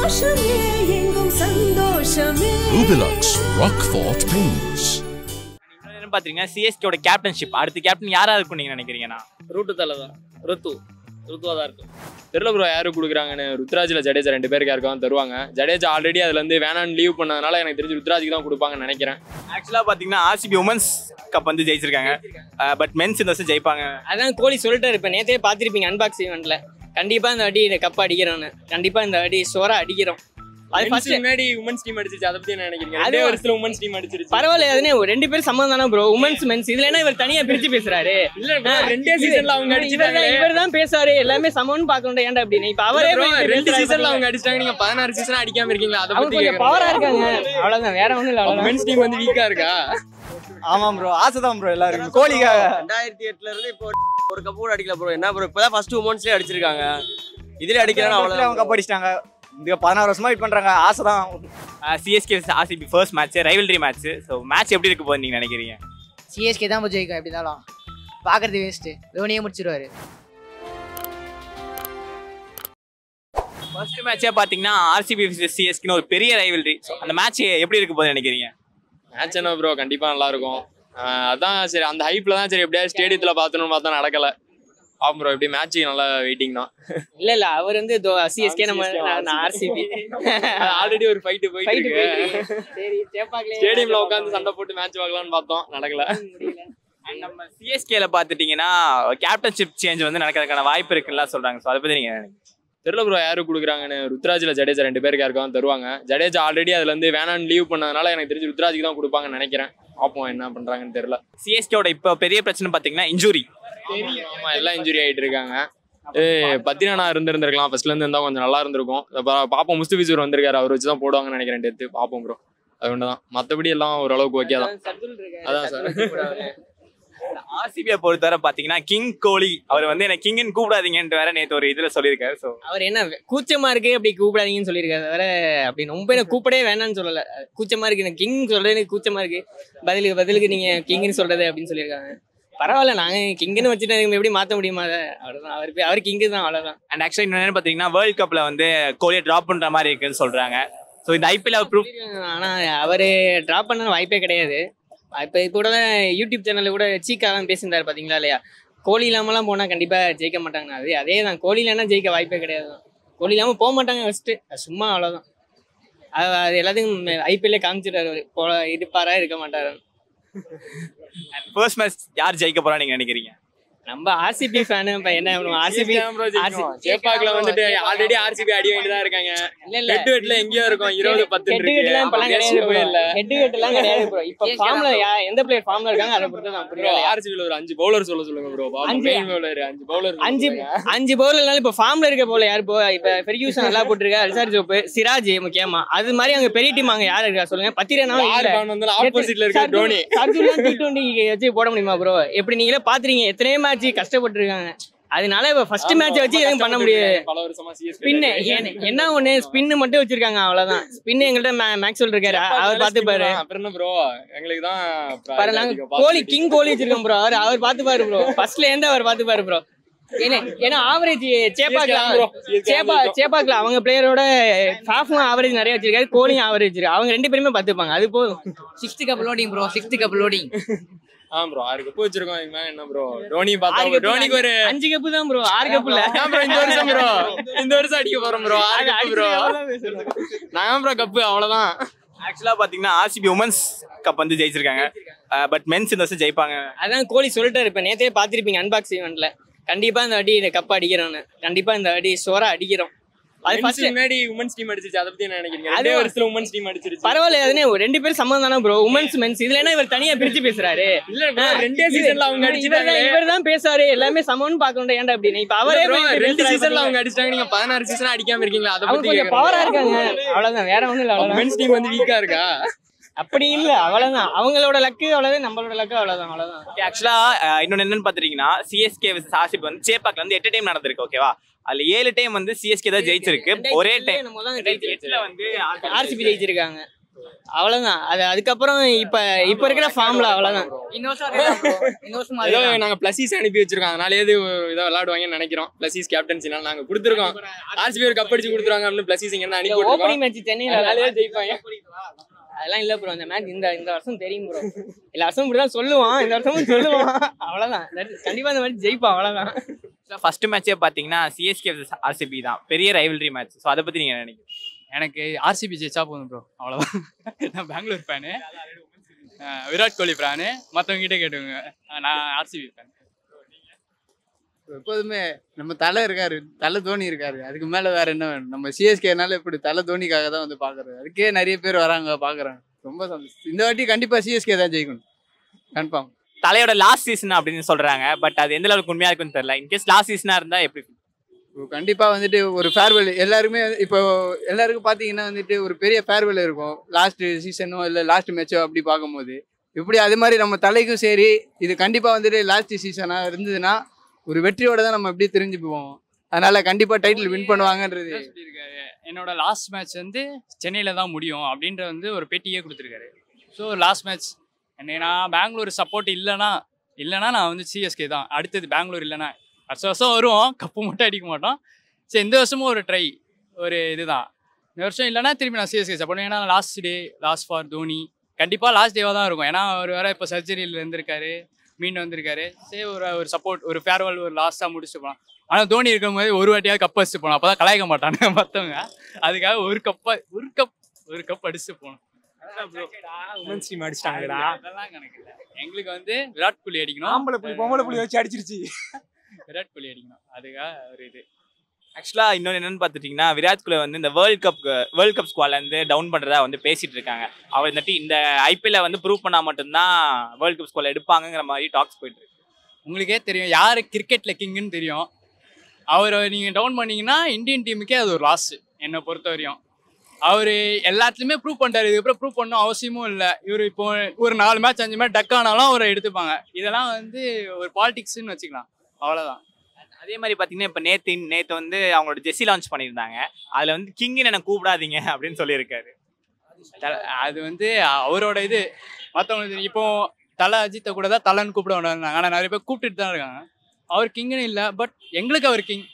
சந்தோஷமே எங்கும் சந்தோஷமே Rubilux Rockfort Paints. என்ன பாத்தீங்கன்னா சிஎஸ்கேவோட கேப்டன்ஷிப் அடுத்த கேப்டன் யாரா இருக்கும் நீங்க நினைக்கிறீங்கன்னா ரூட்டு தலை தான் ருத்து ருத்துவாக தான் இருக்கும் தெரியல ப்ரோ யாரு கொடுக்குறாங்கன்னு ருத்ராஜில் ஜடேஜா ரெண்டு பேருக்கு யாருக்காவது தருவாங்க ஜடேஜா ஆல்ரெடி அதுல இருந்து வேணான்னு லீவ் பண்ணதுனால எனக்கு தெரிஞ்சு ருத்ராஜுக்கு தான் கொடுப்பாங்கன்னு நினைக்கிறேன் ஆக்சுவலா பாத்தீங்கன்னா ஆர்சிபி உமன்ஸ் கப் வந்து ஜெயிச்சிருக்காங்க பட் மென்ஸ் இந்த வருஷம் ஜெயிப்பாங்க அதான் கோலி சொல்லிட்டாரு இப்போ நேத்தே பார்த்துருப்பீங்க அன்பாக்ஸ் ஈவெண்ட்ல கண்டிப்பா இந்த வாட்டி இந்த கப் அடிக்கிறோன்னு கண்டிப்பா இந்த வாட்டி சோரா அடிக்கிறோம் அது ஃபர்ஸ்ட் ஃபர்ஸ்ட் முன்னாடி உமன்ஸ் டீம் அடிச்சிருச்சு அதை பத்தி என்ன நினைக்கிறீங்க அது- அதே வருஷத்துல உமன்ஸ் டீம் அடிச்சிருச்சு பரவாயில்ல அதுனே ஒரு ரெண்டு பேரும் சம்மந்தம் தானே ப்ரோ உமன்ஸ் மென்ஸ் இதுல என்ன இவர் தனியா பிரிச்சு பேசுறாரு இல்ல bro, ரெண்டே சீசன்ல அவங்க அடிச்சிட்டாங்க இவர் தான் பேசுறாரு எல்லாமே சமம்னு பார்க்கணும் ஏன்டா அப்படின்னு இப்ப அவரே போய் ரெண்டு பேசுறாரு சீசன்ல பாத்தீங்களா? அவங்க அடிச்சிட்டாங்க நீங்க பதினாறு சீசன் அடிக்காம இருக்கீங்களா அதை அவங்க பத்தி கொஞ்சம் பவரா இருக்காங்க அவ்வளவுதான் வேற ஒண்ணும் இல்ல அவ்வளவுதான் உமன்ஸ் டீம் வந்து வீக்கா இருக்கா ஆமாம் ப்ரோ ஆசை தான் ப்ரோ எல்லாருக்கும் கோலிக்காக ரெண்டாயிரத்தி எட்டுல இருந்து இப்போ ஒரு கப்பு கூட அடிக்கல ப்ரோ என்ன ப்ரோ இப்பதான் ஃபர்ஸ்ட் உமன்ஸ்லயே அடிச்சிருக்காங்க இதுல அடிக்கிறாங்க அவங்க அவ்வளவுதான் கப் அடிச்சிட்டாங்க இந்த பதினாறு வருஷமா வெயிட் பண்றாங்க ஆசை தான் CSK RCB first match rivalry match so match எப்படி இருக்கு போது நீங்க நினைக்கிறீங்க சிஎஸ்கே தான் போய் ஜெயிக்கும் எப்படி இருந்தாலும் பார்க்கறது வேஸ்ட்டு தோனியே முடிச்சிருவாரு ஃபர்ஸ்ட் மேட்சே பாத்தீங்கன்னா ஆர்சிபி சிஎஸ்கின்னு ஒரு பெரிய ரைவல்ரி அந்த மேட்ச் எப்படி இருக்கு போது நினைக்கிறீங்க மேட்ச் என்ன ப்ரோ கண்டிப்பா நல்லா இருக்கும் ஆஹ் அதான் சரி அந்த ஹைப்ல தான் சரி எப்படியாவது ஸ்டேடியத்துல பார்த்தோம்னு பார்த்தா நடக்கல ஆமாம் ப்ரோ இப்படி மேட்ச் நல்லா வெயிட்டிங் தான் இல்ல இல்ல அவர் வந்து சிஎஸ்கே நம்ம ஆர்சிபி ஆல்ரெடி ஒரு ஃபைட்டு போயிட்டு ஃபைட் இருக்கு சரி சேப்பாக்கலே ஸ்டேடியம்ல உட்காந்து சண்டை போட்டு மேட்ச் பார்க்கலாம்னு பார்த்தோம் நடக்கல And நம்ம சிஎஸ்கேல பாத்துட்டீங்கன்னா கேப்டன்ஷிப் சேஞ்ச் வந்து நடக்கிறதுக்கான வாய்ப்பு இருக்குன்னு சொல்றாங்க ஸோ அதை பத்தி நீங்க என்ன நினைக்கிறீங்க? தெரியல ப்ரோ யாரு கொடுக்குறாங்கன்னு ருத்ராஜில் ஜடேஜா ரெண்டு பேருக்கு யாருக்காவது தருவாங்க ஜடேஜா ஆல்ரெடி அதுல இருந்து வேணான்னு லீவ் பண்ணதுனால எனக்கு தெரிஞ்சு ருத்ராஜுக்கு தான் கொடுப்பாங்கன்னு நினைக்கிறேன் பார்ப்போம் என்ன பண்றாங்கன்னு தெரியல சிஎஸ்கேவோட இப்போ பெரிய பிரச்சனை பாத்தீங்கன்னா இன்ஜுரி ஆமா எல்லாம் இன்ஜுரி ஆயிட்டு இருக்காங்க ஏ பத்தினா இருந்திருந்திருக்கலாம் ஃபர்ஸ்ட்ல இருந்து இருந்தா கொஞ்சம் நல்லா இருந்திருக்கும் பா- பாப்போம் முஸ்துபிசூர் வந்திருக்காரு அவர் வச்சு தான் போடுவாங்கன்னு நினைக்கிறேன் டெத்து பார்ப்போம் ப்ரோ அது ஒன்று தான் மற்றபடி எல்லாம் ஓரளவுக்கு ஓகே தான் அதான் சார் ஆர்சிபியை பொறுத்தவரை பாத்தீங்கன்னா கிங் கோலி அவர் வந்து என்ன கிங்னு கூப்பிடாதீங்கன்ட்டு வேற நேத்து ஒரு இதுல சொல்லியிருக்காரு ஸோ அவர் என்ன கூச்சமா இருக்கு அப்படி கூப்பிடாதீங்கன்னு சொல்லியிருக்காரு தவிர அப்படி ரொம்ப என்ன கூப்பிடவே வேணாம்னு சொல்லல கூச்சமா இருக்கு எனக்கு கிங் சொல்றது எனக்கு கூச்சமா இருக்கு பதிலுக்கு பதிலுக்கு நீங்க கிங்னு சொல்றது அப்படின்னு சொல்லியிருக்காங்க பரவாயில்ல நாங்க கிங்னு வச்சுட்டு அதுக்கு எப்படி மாத்த முடியுமா அதை அவ்வளவுதான் அவர் பே- அவர் கிங்கு தான் அவ்வளவுதான் அண்ட் ஆக்சுவலி இன்னொன்று பாத்தீங்கன்னா வேர்ல்ட் கப்ல வந்து கோலியை டிராப் பண்ற மாதிரி இருக்குன்னு சொல்றாங்க ஸோ இந்த ஐபிஎல் அவர் ப்ரூஃப் ஆனா அவரு டிராப் பண்ண வாய்ப்பே கிடையாது இப்ப இப்போ கூட யூடியூப் சேனல்ல கூட சீக்காலாம் பேசியிருந்தாரு பாத்தீங்களா இல்லையா கோலி இல்லாமலாம் போனா கண்டிப்பா ஜெயிக்க மாட்டாங்க அது அதே தான் கோலி இல்லைன்னா ஜெயிக்க வாய்ப்பே கிடையாது தான் கோலி இல்லாம போக மாட்டாங்க ஃபர்ஸ்ட் சும்மா அவ்வளவுதான் அது அது எல்லாத்தையும் ஐபிஎல்ல காமிச்சிட்டாரு அவரு போல இருப்பாரா இருக்க மாட்டாரு ஃபர்ஸ்ட் மேட்ச் யார் ஜெயிக்க போறா நீங்க நினைக்கிறீங்க நம்ம ஆர்சிபி ஃபேனு இப்ப என்ன பண்ணுவோம் ஆர்சிபி சேப்பாக்ல வந்துட்டு ஆல்ரெடி ஆர்சிபி அடி வாங்கிட்டு தான் இருக்காங்க இல்ல இல்ல ஹெட் வெட்ல எங்கேயோ இருக்கும் இருபது பத்து ஹெட் இருக்கு ஹெட்லாம் இப்பலாம் கிடையாது போய் இல்ல ஹெட் ஹெட்லாம் கிடையாது ப்ரோ இப்போ ஃபார்ம்ல எந்த பிளேயர் ஃபார்ம்ல இருக்காங்க அதை பொறுத்து தான் ப்ரோ புரியல ஆர்சிபில ஒரு அஞ்சு பவுலர் சொல்ல சொல்லுங்க ப்ரோ அஞ்சு- மெயின் பவுலர் அஞ்சு பவுலர் அஞ்சு அஞ்சு பவுலர்னால இப்போ ஃபார்ம்ல இருக்க போல யார் இப்போ இப்போ ஃபெர்கியூசன் நல்லா போட்டிருக்கா அல்சார் ஜோப்பு சிராஜ் முக்கியமா அது மாதிரி அங்க பெரிய டீம் அங்க யார் இருக்கா சொல்லுங்க பத்திரனா யார் ஃபேன் வந்து ஆப்போசிட்ல இருக்க டோனி டி டுவெண்ட்டி வச்சு போட முடியுமா ப்ரோ எப்படி நீங்களே பாத்துறீங்க எத்தனையோ மேட்ச் கஷ்டப்பட்டிருக்காங்க அதனால இப்ப ஃபர்ஸ்ட் மேட்ச் வச்சு எதுவும் பண்ண முடியாது பல வருஷமா சிஎஸ்கே ஸ்பின்னு என்ன ஒண்ணு ஸ்பின்னு மட்டும் வச்சிருக்காங்க அவ்வளவுதான் ஸ்பின் எங்கள்கிட்ட மேக்ஸ்வெல் இருக்காரு அவர் பாத்துப்பாரு அப்புறம் என்ன ப்ரோ எங்களுக்கு தான் பாரு நாங்க கோலி கிங் கோலி வச்சிருக்கோம் ப்ரோ அவர் அவர் பாத்துப்பாரு ப்ரோ ஃபர்ஸ்ட்ல இருந்து அவர் பாத்துப்பாரு ப்ரோ ஏன்னா ஏன்னா ஆவரேஜ் சேப்பாக்ல bro. CSK சேப்பா சேப்பாக்ல அவங்க பிளேயரோட ஹாஃபும் ஆவரேஜ் நிறைய வச்சிருக்காரு கோலியும் ஆவரேஜ் இருக்கு அவங்க ரெண்டு பேருமே பாத்துப்பாங்க அது போதும் sixth cup loading bro sixth cup loading ஆ ப்ரோ ஆறு கப்பு வச்சிருக்கோம் இதுக்கு மேல என்ன ப்ரோ டோனி பார்த்தா டோனிக்கு ஒரு அஞ்சு கப்பு தான் ப்ரோ ஆறு கப்பு இல்ல ஏன் ப்ரோ இந்த வருஷம் ப்ரோ இந்த வருஷம் அடிக்க போறோம் ப்ரோ ஆறு கப்பு ப்ரோ நான் ப்ரோ கப்பு அவ்வளவுதான் ஆக்சுவலா பாத்தீங்கன்னா ஆர்சிபி உமன்ஸ் கப் வந்து ஜெயிச்சிருக்காங்க பட் மென்ஸ் இந்த வருஷம் ஜெயிப்பாங்க அதான் கோலி சொல்லிட்டாரு இப்ப நேத்தே பாத்திருப்பீங்க அன்பாக்ஸ் ஈவெண்ட்ல கண்டிப்பா இந்த வாட்டி இந்த கப் அடிக்கிறோம்னு கண்டிப்பா இந்த வாட்டி சோரா அடிக்கிறோம் அது அது ஃபர்ஸ்ட் முன்னாடி உமன்ஸ் டீம் அடிச்சிருச்சு அதை பத்தி என்ன நினைக்கிறீங்க அது- அதே வருஷத்துல உமன்ஸ் டீம் அடிச்சிருச்சு பரவாயில்ல அதுனே ஒரு ரெண்டு பேரும் சம்மந்தம் தானே ப்ரோ உமன்ஸ் மென்ஸ் இதுல என்ன இவர் தனியா பிரிச்சு பேசுறாரு இல்ல bro, ரெண்டே சீசன்ல அவங்க அடிச்சிட்டாங்க இவர் தான் பேசுறாரு எல்லாமே சமம்னு பாக்கணும் ஏன்டா அப்படின்னு இப்ப அவரே ப்ரோ போய் ரெண்டு பேசுறாரு சீசன்ல பாத்தீங்களா? அவங்க அடிச்சிட்டாங்க நீங்க பதினாறு சீசன் அடிக்காம இருக்கீங்களா அதை அவங்க பத்தி கொஞ்சம் பவரா இருக்காங்க அவ்வளவுதான் வேற ஒண்ணும் இல்ல அவ்வளவுதான் உமன்ஸ் டீம் வந்து வீக்கா இருக்கா அப்படி இல்ல அவ்வளவுதான் அவங்களோட லக்கு அவ்வளவுதான் நம்மளோட லக்கு அவ்வளவுதான் அவ்வளவுதான் ஆக்சுவலா இன்னொன்னு என்னன்னு பாத்துட்டீங்கன்னா சிஎஸ்கே ஆர்சிபி வந்து சேப்பாக்ல வந்து எட்டு டைம் நடந்திருக்கு ஓகேவா அதுல ஏழு டைம் வந்து சிஎஸ்கே தான் ஜெயிச்சிருக்கு ஒரே டைம் நம்ம தான் எட்டுல வந்து ஆர்சிபி ஜெயிச்சிருக்காங்க அவ்வளவுதான் அது அதுக்கப்புறம் இப்ப இப்ப இருக்கிற ஃபார்ம்ல அவ்வளவுதான் ஏதோ நாங்க பிளஸீஸ் அனுப்பி வச்சிருக்கோம் அதனால ஏது இதை விளையாடுவாங்கன்னு நினைக்கிறோம் பிளஸீஸ் கேப்டன்சினால நாங்க கொடுத்துருக்கோம் ஆர்சிபி ஒரு கப் அடிச்சு கொடுத்துருவாங்க அப்படின்னு பிளஸீஸ் இங்க அனுப்பி ஓப்பனிங் விட்டுருக்கோம் மேட்ச் சென்னையில அதனாலயே ஜெயிப்பாங்க அதெல்லாம் இல்ல ப்ரோ அந்த மேட்ச் இந்த இந்த வருஷம் தெரியும் ப்ரோ எல்லா வருஷமும் இப்படிதான் சொல்லுவான் இந்த வருஷமும் சொல்லுவான் அவ்வளவுதான் கண்டிப்பா இந்த மேட்ச் ஜெயிப்பான் அவ்வளவுதான் ஸோ ஃபர்ஸ்ட் மேட்சே பார்த்தீங்கன்னா சிஎஸ்கே ஆர்சிபி தான் பெரிய ரைவல்ரி மேட்ச் ஸோ அதை பற்றி நீங்கள் என்ன நினைக்கிறீங்க எனக்கு ஆர்சிபி ஜெயிச்சா போதும் ப்ரோ அவ்வளோதான் நான் பெங்களூர் ஃபேனு விராட் கோலி ஃபேனு மற்றவங்க கிட்டே கேட்டுங்க நான் ஆர்சிபி ஃபேன் எப்போதுமே நம்ம தலை இருக்காரு தலை தோனி இருக்காரு அதுக்கு மேல வேற என்ன வேணும் நம்ம சிஎஸ்கேனால இப்படி தலை தோனிக்காக தான் வந்து பாக்குறது அதுக்கே நிறைய பேர் வராங்க பாக்குறாங்க ரொம்ப சந்தோஷம் இந்த வாட்டி கண்டிப்பா சிஎஸ்கே தான் ஜெயிக்கணும் கன்ஃபார்ம் தலையோட லாஸ்ட் சீசன் அப்படின்னு சொல்றாங்க பட் அது எந்த அளவுக்கு உண்மையா இருக்குன்னு தெரியல இன்கேஸ் லாஸ்ட் சீசனா இருந்தா எப்படி இப்போ கண்டிப்பா வந்துட்டு ஒரு ஃபேர்வெல் எல்லாருமே இப்போ எல்லாருக்கும் பாத்தீங்கன்னா வந்துட்டு ஒரு பெரிய ஃபேர்வெல் இருக்கும் லாஸ்ட் சீசனோ இல்ல லாஸ்ட் மேட்சோ அப்படி பார்க்கும்போது இப்படி அது மாதிரி நம்ம தலைக்கும் சரி இது கண்டிப்பா வந்துட்டு லாஸ்ட் சீசனா இருந்ததுன்னா ஒரு வெற்றியோட தான் நம்ம எப்படி தெரிஞ்சு போவோம் அதனால கண்டிப்பா டைட்டில் வின் பண்ணுவாங்கன்றது சொல்லியிருக்காரு என்னோட லாஸ்ட் மேட்ச் வந்து சென்னையில் தான் முடியும் அப்படின்ற வந்து ஒரு பேட்டியே கொடுத்துருக்காரு ஸோ லாஸ்ட் மேட்ச் என்ன நான் பெங்களூர் சப்போர்ட் இல்லைனா இல்லைனா நான் வந்து சிஎஸ்கே தான் அடுத்தது பெங்களூர் இல்லைனா வருஷம் வருஷம் வருவோம் கப்பு மட்டும் அடிக்க மாட்டோம் சரி இந்த வருஷமும் ஒரு ட்ரை ஒரு இதுதான் இந்த வருஷம் இல்லைனா திரும்பி நான் சிஎஸ்கே சப்போர்ட் ஏன்னா last day last for Dhoni கண்டிப்பாக லாஸ்ட் டேவாக தான் இருக்கும் ஏன்னா அவர் வேற இப்போ சர்ஜரியில் இருந்திருக்காரு மீண்டும் வந்திருக்காரு சரி ஒரு ஒரு சப்போர்ட் ஒரு ஃபேர்வெல் ஒரு லாஸ்ட்டாக முடிச்சுட்டு போகலாம் ஆனால் தோனி இருக்கும் போது ஒரு வாட்டியாவது கப் அடிச்சுட்டு போகணும் அப்போ தான் கலாய்க்க மாட்டானுங்க மற்றவங்க அதுக்காக ஒரு கப்பை ஒரு கப் ஒரு கப் அடிச்சுட்டு போகணும் உமன்ஸ் டீம் அடிச்சிட்டாங்கடா அதெல்லாம் கணக்கு இல்லை எங்களுக்கு வந்து விராட் கோலி அடிக்கணும் ஆம்பளை புலி பொம்பளை புலி வச்சு அடிச்சிருச்சு விராட் கோலி அடிக்கணும் அதுக்காக ஒரு இது ஆக்சுவலா இன்னொன்று என்னன்னு பார்த்துட்டிங்கன்னா விராட் கோலி வந்து இந்த வேர்ல்ட் கப் வேர்ல்ட் கப் ஸ்குவாட்ல இருந்து டவுன் பண்றதா வந்து பேசிட்டு இருக்காங்க அவர் இந்த டீ இந்த ஐபிஎல்ல வந்து ப்ரூவ் பண்ணா மட்டும்தான் வேர்ல்ட் கப் ஸ்குவாட்ல எடுப்பாங்கங்கிற மாதிரி டாக்ஸ் போயிட்டு இருக்கு உங்களுக்கே தெரியும் யார் கிரிக்கெட்டில் கிங்குன்னு தெரியும் அவரை நீங்கள் டவுன் பண்ணீங்கன்னா இந்தியன் டீமுக்கே அது ஒரு லாஸ் என்னை பொறுத்த வரையும் அவர் எல்லாத்துலேயுமே ப்ரூவ் பண்ணிட்டாரு இதுக்கப்புறம் ப்ரூவ் பண்ணணும் அவசியமும் இல்லை இவர் இப்போ ஒரு நாலு மேட்ச் அஞ்சு மேட்ச் டக் ஆனாலும் அவரை எடுத்துப்பாங்க இதெல்லாம் வந்து ஒரு பாலிடிக்ஸ்னு வச்சுக்கலாம் அவ்வளோதான் அதே மாதிரி பார்த்தீங்கன்னா இப்போ நேத்து நேத்து வந்து அவங்களோட ஜெஸ்ஸி லான்ச் பண்ணியிருந்தாங்க அதில் வந்து கிங்னு என்ன கூப்பிடாதீங்க அப்படின்னு சொல்லியிருக்காரு த- அது வந்து அவரோட இது மற்றவங்களுக்கு இப்போ தலை அஜித்தை கூட தான் தலைன்னு கூப்பிட வந்தாங்க ஆனால் நிறைய பேர் கூப்பிட்டுட்டு தான் இருக்காங்க அவர் கிங்னு இல்லை பட் எங்களுக்கு அவர் king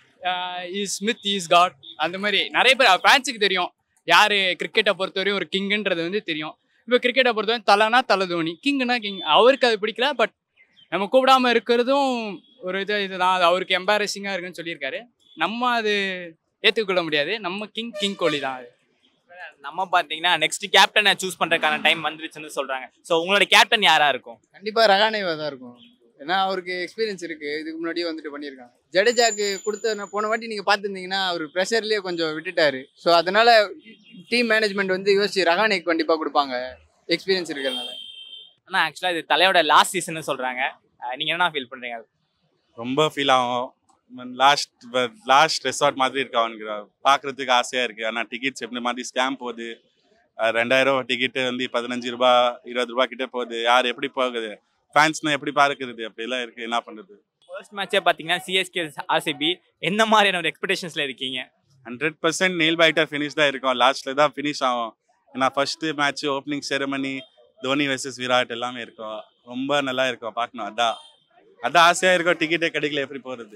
is Smith is god அந்த மாதிரி நிறைய பேர் ஃபேன்ஸுக்கு தெரியும் யார் கிரிக்கெட்டை பொறுத்தவரையும் ஒரு கிங்குன்றது வந்து தெரியும் இப்போ கிரிக்கெட்டை பொறுத்தவரை தலைனா தலை தோனி கிங்குனா கிங் அவருக்கு அது பிடிக்கல பட் நம்ம கூப்பிடாம இருக்கிறதும் ஒரு இது இதுதான் அது அவருக்கு எம்பாரசிங்காக இருக்குன்னு சொல்லியிருக்காரு நம்ம அது ஏற்றுக்கொள்ள முடியாது நம்ம கிங் கிங் கோலி தான் அது நம்ம பார்த்தீங்கன்னா நெக்ஸ்ட் கேப்டனை சூஸ் பண்றதுக்கான டைம் வந்துருச்சுன்னு சொல்றாங்க ஸோ உங்களோட கேப்டன் யாரா இருக்கும் கண்டிப்பா ரகானேவா தான் இருக்கும் ஏன்னா அவருக்கு எக்ஸ்பீரியன்ஸ் இருக்கு இதுக்கு முன்னாடியே வந்துட்டு பண்ணியிருக்காங்க ஜடேஜாக்கு கொடுத்த நான் போன வாட்டி நீங்க பார்த்துருந்தீங்கன்னா அவர் ப்ரெஷர்லயே கொஞ்சம் விட்டுட்டாரு ஸோ அதனால டீம் மேனேஜ்மெண்ட் வந்து யோசிச்சு ரகானேக்கு கண்டிப்பா கொடுப்பாங்க எக்ஸ்பீரியன்ஸ் இருக்கிறதுனால ஆனால் ஆக்சுவலாக இது தலையோட லாஸ்ட் சீசன் சொல்றாங்க அஹ் நீங்க என்ன ஃபீல் பண்றீங்க அது? ரொம்ப ஃபீல் ஆகும் லாஸ்ட் லாஸ்ட் ரெசார்ட் மாதிரி இருக்கு அவனுக்கு பார்க்கறதுக்கு ஆசையா இருக்கு ஆனால் டிக்கெட்ஸ் எப்படி மாதிரி ஸ்கேம் போகுது அஹ் ரெண்டாயிரம் ரூபா டிக்கெட்டு வந்து பதினஞ்சு ரூபா இருபது ரூபா கிட்ட போகுது யார் எப்படி போகுது ஃபேன்ஸ்னா எப்படி பார்க்கறது அப்படிலாம் இருக்கு என்ன பண்றது ஃபர்ஸ்ட் மேட்சே பார்த்தீங்கன்னா சிஎஸ்கே ஆர்சிபி எந்த மாதிரியான ஒரு எக்ஸ்பெக்டேஷன்ஸ்ல இருக்கீங்க hundred percent nail biter finish தான் இருக்கும் லாஸ்ட்ல தான் ஃபினிஷ் ஆகும் ஏன்னா first match opening ceremony Dhoni versus Virat எல்லாமே இருக்கும் ரொம்ப நல்லா இருக்கும் பார்க்கணும் அதான் அதான் ஆசையா இருக்கும் டிக்கெட்டே கிடைக்கல எப்படி போறது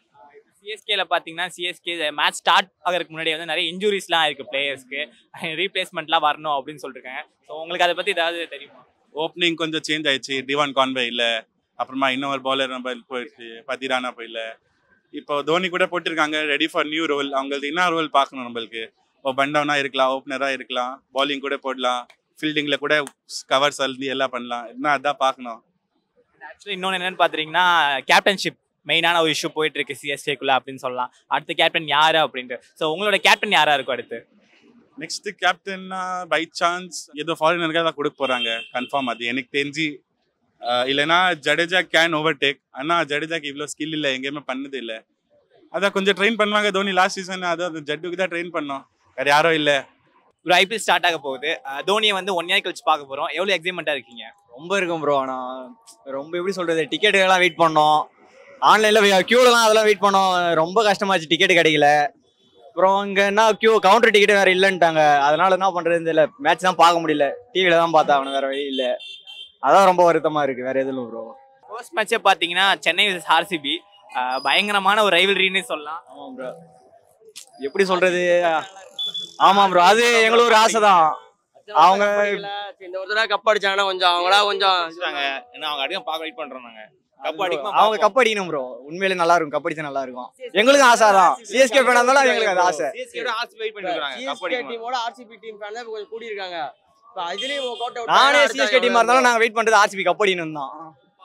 சிஎஸ்கேல பார்த்தீங்கன்னா சிஎஸ்கே மேட்ச் ஸ்டார்ட் ஆகிறதுக்கு முன்னாடி வந்து நிறைய இன்ஜுரிஸ்லாம் இருக்கு பிளேயர்ஸ்க்கு ரீப்ளேஸ்மெண்ட்லாம் வரணும் அப்படின்னு சொல்லிருக்காங்க ஸோ உங்களுக்கு அதை பத்தி ஏதாவது தெரியுமா ஓப்பனிங் கொஞ்சம் சேஞ்ச் ஆயிடுச்சு டிவான் கான்வே இல்ல அப்புறமா இன்னொரு பவுலர் நம்ம போயிடுச்சு பதிரானா போயில இப்போ தோனி கூட போட்டிருக்காங்க ரெடி ஃபார் நியூ ரோல் அவங்களுக்கு என்ன ரோல் பார்க்கணும் நம்மளுக்கு இப்போ பண்டவனா இருக்கலாம் ஓப்பனரா இருக்கலாம் bowling கூட போடலாம் ஃபீல்டிங்ல கூட கவர்ஸ் அழுதி எல்லாம் பண்ணலாம் என்ன அதான் பார்க்கணும் ஆக்சுவலி இன்னொன்று என்னன்னு பார்த்துட்டீங்கன்னா கேப்டன்ஷிப் மெயினான ஒரு இஷ்யூ போயிட்டு இருக்கு சிஎஸ்கேக்குள்ள அப்படின்னு சொல்லலாம் அடுத்த கேப்டன் யாரு அப்படின்ட்டு ஸோ உங்களோட கேப்டன் யாரா இருக்கும் அடுத்து நெக்ஸ்ட் கேப்டன்னா பை சான்ஸ் ஏதோ ஃபாரினருக்காக தான் கொடுக்க போறாங்க கன்ஃபார்ம் அது எனக்கு தெரிஞ்சு அஹ் இல்லைன்னா ஜடேஜா கேன் ஓவர் டேக் ஆனால் ஜடேஜாக்கு இவ்வளோ ஸ்கில் இல்லை எங்கேயுமே பண்ணது இல்லை அதான் கொஞ்சம் ட்ரெயின் பண்ணுவாங்க தோனி லாஸ்ட் சீசன் அதான் ஜட்டுக்கு தான் ட்ரெயின் பண்ணோம் வேற யாரும் இல்லை ஒரு ஐபிஎல் ஸ்டார்ட் ஆக போகுது அஹ் தோனியை வந்து ஒன் இயர் கழிச்சு பார்க்க போறோம் எவ்வளவு எக்ஸைட்மெண்ட்டாக இருக்கீங்க ரொம்ப இருக்கும் ப்ரோ ஆனால் ரொம்ப எப்படி சொல்றது டிக்கெட்டுக்கெல்லாம் வெயிட் பண்ணோம் ஆன்லைனில் க்யூலலாம் அதெல்லாம் வெயிட் பண்ணோம் ரொம்ப கஷ்டமாச்சு டிக்கெட் கிடைக்கல அப்புறம் இங்க என்ன கியூ கவுண்டர் டிக்கெட் வேற இல்லைன்ட்டாங்க அதனால என்ன பண்றது தெரியல மேட்ச் தான் பார்க்க முடியல டிவில தான் பார்த்தா அவனு வேற வழி இல்ல அதான் ரொம்ப வருத்தமா இருக்கு வேற எதுவும் ப்ரோ ஃபர்ஸ்ட் மேட்சே பார்த்தீங்கன்னா சென்னை vs ஆர்சிபி பயங்கரமான ஒரு ரைவல்ரின்னு சொல்லலாம் ஆமாம் ப்ரோ எப்படி சொல்றது ஆமா ப்ரோ அது எங்களுக்கு ஒரு ஆசை தான் அவங்க இந்த ஒரு தடவை கப் அடிச்சாங்கன்னா கொஞ்சம் அவங்களா கொஞ்சம் ஏன்னா அவங்க அடிக்க பார்க்க வெயிட் பண்றோம் நாங்க கப் அடிக்கும் அவங்க கப் அடிக்கணும் ப்ரோ உண்மையிலே நல்லா இருக்கும் கப் அடிச்சா நல்லா இருக்கும் எங்களுக்கும் ஆசை தான் சிஎஸ்கே ஃபேனா இருந்தாலும் எங்களுக்கு அது ஆசை சிஎஸ்கேட ஆர்சிபி வெயிட் பண்ணிட்டு இருக்காங்க கப் சிஎஸ்கே அடிக்கும் டீமோட ஆர்சிபி டீம் ஃபேன் தான் கொஞ்சம் கூடி இருக்காங்க இப்போ இதுலயும் கோட்டை விட்டு நானே அடுத்த சிஎஸ்கே டீமா இருந்தாலும் நாங்க வெயிட் பண்றது ஆர்சிபி கப் அடிக்கணும் தான்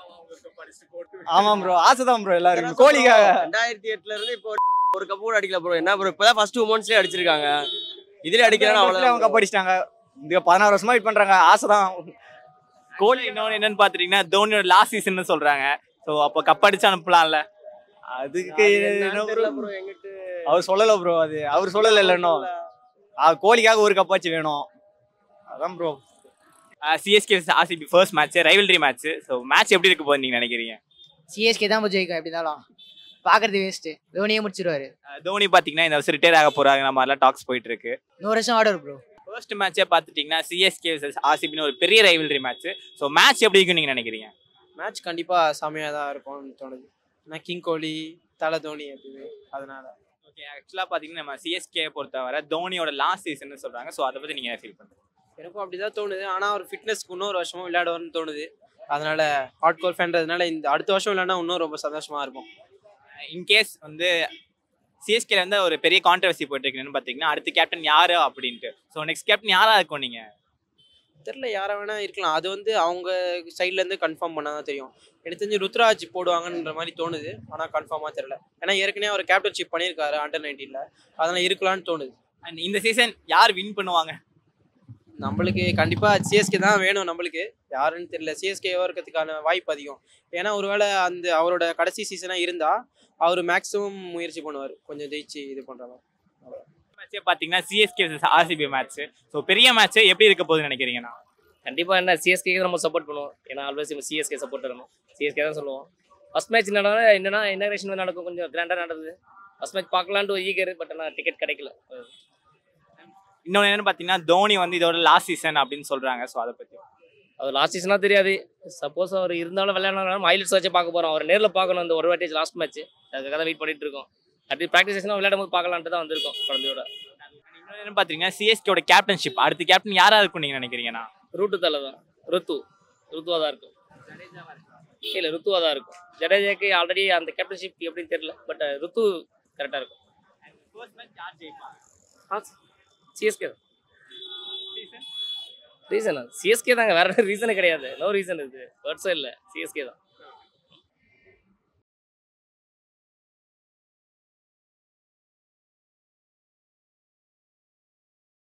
ஆமாம் ப்ரோ ஆசை தான் ப்ரோ எல்லாருக்கும் கோலிக்காக ரெண்டாயிரத்தி எட்டுல இருந்து இப்போ ஒரு கப் கூட அடிக்கல ப்ரோ என்ன ப்ரோ இப்பதான் ஃபர்ஸ்ட் டூ மந்த்ஸ்லயே அடிச்சிருக்காங்க இதுல அடிக்கலாம் அவங்க அவ்வளவு கப் அடிச்சிட்டாங்க இந்த பதினாறு வருஷமா வெயிட் பண்றாங்க ஆசை தான் கோலி இன்னொன்னு என்னன்னு பாத்துட்டீங்கன்னா தோனியோட லாஸ்ட் சீசன் சொல்றாங்க சோ அப்போ கப் அடிச்சு அனுப்பலாம்ல அதுக்கு என்ன bro? ப்ரோ எங்கிட்டு அவர் சொல்லல ப்ரோ அது அவர் சொல்லல இல்ல இன்னும் ஆ, கோலிக்காக ஒரு கப் ஆச்சு வேணும் அதான் bro CSK RCB first match rivalry match so match எப்படி இருக்க போகுது நீங்க நினைக்கிறீங்க சிஎஸ்கே தான் போய் ஜெயிக்கும் எப்படி இருந்தாலும் பார்க்கறது வேஸ்ட்டு தோனியே முடிச்சிருவாரு அஹ் தோனி பாத்தீங்கன்னா இந்த வருஷம் ரிட்டையர் ஆக போறாங்க நம்ம எல்லாம் டாக்ஸ் போயிட்டு இருக்கு நூறு வருஷம் ஆடுவார் ப்ரோ ஃபர்ஸ்ட் மேட்சே பார்த்துட்டீங்கன்னா சிஎஸ்கே ஆர்சிபின்னு ஒரு பெரிய ரைவல்ரி மேட்ச் ஸோ மேட்ச் எப்படி இருக்குன்னு நீங்க நினைக்கிறீங்க மேட்ச் கண்டிப்பாக செமையாக தான் இருக்கும்னு தோணுது ஏன்னா கிங் கோலி தலை தோனி எப்பயுமே அதனால ஓகே ஆக்சுவலாக பார்த்தீங்கன்னா நம்ம சிஎஸ்கே பொறுத்தவரை தோனியோட லாஸ்ட் சீசன் சொல்றாங்க ஸோ அதை பத்தி நீங்க ஃபீல் பண்ணுங்க எனக்கும் அப்படி தான் தோணுது ஆனால் அவர் ஃபிட்னஸ்க்கு இன்னொரு வருஷமும் விளையாடுவார்னு தோணுது அதனால ஹார்ட் கோல் ஃபேன்றதுனால இந்த அடுத்த வருஷம் விளையாண்டா இன்னும் ரொம்ப சந்தோஷமா இருக்கும் இன்கேஸ் வந்து சிஎஸ்கேல வந்து ஒரு பெரிய கான்ட்ரவர்சி போயிட்டு இருக்குன்னு பார்த்தீங்கன்னா அடுத்த கேப்டன் யாரு அப்படின்ட்டு ஸோ நெக்ஸ்ட் கேப்டன் யாரா இருக்கும் நீங்க தெரில யாரை வேணா இருக்கலாம் அது வந்து அவங்க சைட்லேருந்து கன்ஃபார்ம் பண்ணால் தான் தெரியும் எனக்கு தெரிஞ்சு ருத்ராஜ் போடுவாங்கன்ற மாதிரி தோணுது ஆனால் கன்ஃபார்மாக தெரில ஏன்னா ஏற்கனவே அவர் கேப்டன்ஷிப் பண்ணியிருக்காரு அண்டர் நைன்டீனில் அதனால் இருக்கலாம்னு தோணுது அண்ட் இந்த சீசன் யார் வின் பண்ணுவாங்க நம்மளுக்கு கண்டிப்பாக சிஎஸ்கே தான் வேணும் நம்மளுக்கு யாருன்னு தெரியல சிஎஸ்கேவாக இருக்கிறதுக்கான வாய்ப்பு அதிகம் ஏன்னா ஒருவேளை அந்த அவரோட கடைசி சீசனாக இருந்தால் அவர் மேக்ஸிமம் முயற்சி பண்ணுவார் கொஞ்சம் ஜெயிச்சு இது பண்ணுற மாதிரி மேட்சே பார்த்தீங்கன்னா சிஎஸ்கே ஆர்சிபி மேட்ச் ஸோ பெரிய மேட்ச் எப்படி இருக்க போகுதுன்னு நினைக்கிறீங்கண்ணா கண்டிப்பாக என்ன சிஎஸ்கே நம்ம சப்போர்ட் பண்ணுவோம் ஏன்னா ஆல்வேஸ் நம்ம சிஎஸ்கே சப்போர்ட் இருக்கணும் சிஎஸ்கே தான் சொல்லுவோம் ஃபஸ்ட் மேட்ச் என்னன்னா என்னன்னா இன்னகரேஷன் நடக்கும் கொஞ்சம் கிராண்டாக நடந்தது ஃபஸ்ட் மேட்ச் பார்க்கலான்ட்டு ஒரு ஈகர் பட் ஆனால் டிக்கெட் கிடைக்கல இன்னொன்று என்னன்னு பார்த்தீங்கன்னா தோனி வந்து இதோட லாஸ்ட் சீசன் அப்படின்னு சொல்றாங்க ஸோ அதை பற்றி அது லாஸ்ட் சீசனாக தெரியாது சப்போஸ் அவர் இருந்தாலும் விளையாடணும் ஹைலைட்ஸ் வச்சு பார்க்க போகிறோம் அவர் நேரில் பார்க்கணும் அந்த ஒரு வாட்டி லாஸ்ட் மேட்ச் அதுக்காக தான் வெயிட் பண்ணிட்டு இருக்கோம் அப்படி ப்ராக்டிஸ் செஷனாக விளையாடும் போது பார்க்கலான்ட்டு தான் வந்திருக்கோம் குழந்தையோட இன்னொன்று என்னன்னு பார்த்தீங்கன்னா சிஎஸ்கேவோட கேப்டன்ஷிப் அடுத்த கேப்டன் யாரா இருக்கும் நீங்க நினைக்கிறீங்கண்ணா ரூட்டு தலை தான் ருத்து ருத்துவாக தான் இருக்கும் இல்லை ருத்துவாக தான் இருக்கும் ஜடேஜாக்கு ஆல்ரெடி அந்த கேப்டன்ஷிப் எப்படின்னு தெரியல பட் ருத்து கரெக்டாக இருக்கும் சிஎஸ்கே தான் ரீசனா சிஎஸ்கே தாங்க வேற ரீசனே கிடையாது நோ ரீசன் இருக்கு வேர்ட்ஸும் இல்லை சிஎஸ்கே தான்